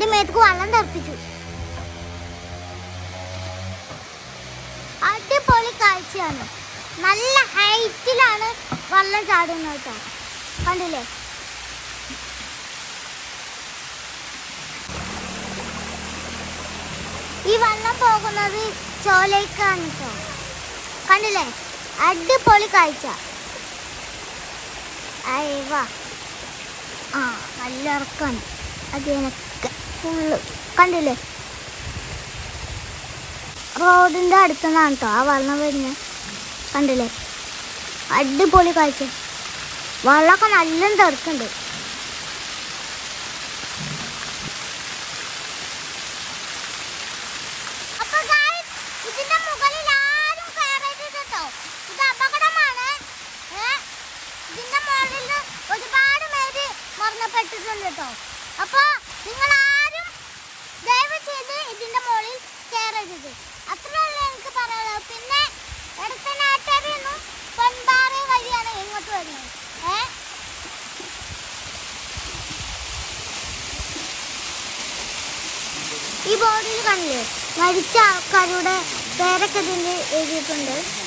എന്റെ മേത്തക്ക് വെള്ളം തെറിപ്പിച്ചു അടിപൊളി കാഴ്ചയാണ് നല്ല ഹൈറ്റിലാണ് വെള്ളം ചാടുന്നത് കേട്ടോ കണ്ടില്ലേ ഈ വെള്ളം പോകുന്നത് ചോലേക്കാണ് കേട്ടോ കണ്ടില്ലേ അടിപൊളി കാഴ്ച അയവാ ആ നല്ല ഇറക്കാണ് അതിനൊക്കെ ഫുള്ള് കണ്ടില്ലേ റോഡിന്റെ അടുത്തുനിന്നാണ് കേട്ടോ ആ വെള്ളം വരുന്നത് കണ്ടില്ലേ അടിപൊളി കാഴ്ച വെള്ളമൊക്കെ നല്ല തെറുക്കുണ്ട് അപ്പൊ guys, ഇതിന്റെ മുകളിൽ ആരും കയറരുത് കേട്ടോ ഇത് അപകടമാണ് ഏ? ഇതിന്റെ മുകളിൽ ഒരുപാട് പേര് മരണപ്പെട്ടിട്ടുണ്ട് കേട്ടോ അപ്പൊ നിങ്ങൾ ആരും ദയവ് ചെയ്ത് ഇതിന്റെ മുകളിൽ കയറരുത് അത്രയല്ല എനിക്ക് പറയാനുള്ളത് പിന്നെ എടത്തനാട്ടരിൽ നിന്നും പൊൻപാറ വഴിയാണ് ഇങ്ങോട്ട് വരുന്നത് ഏ ഈ ബോർഡിൽ കണ്ടില്ലേ മരിച്ച ആൾക്കാരുടെ പേരൊക്കെ ഇതിൽ എഴുതിയിട്ടുണ്ട്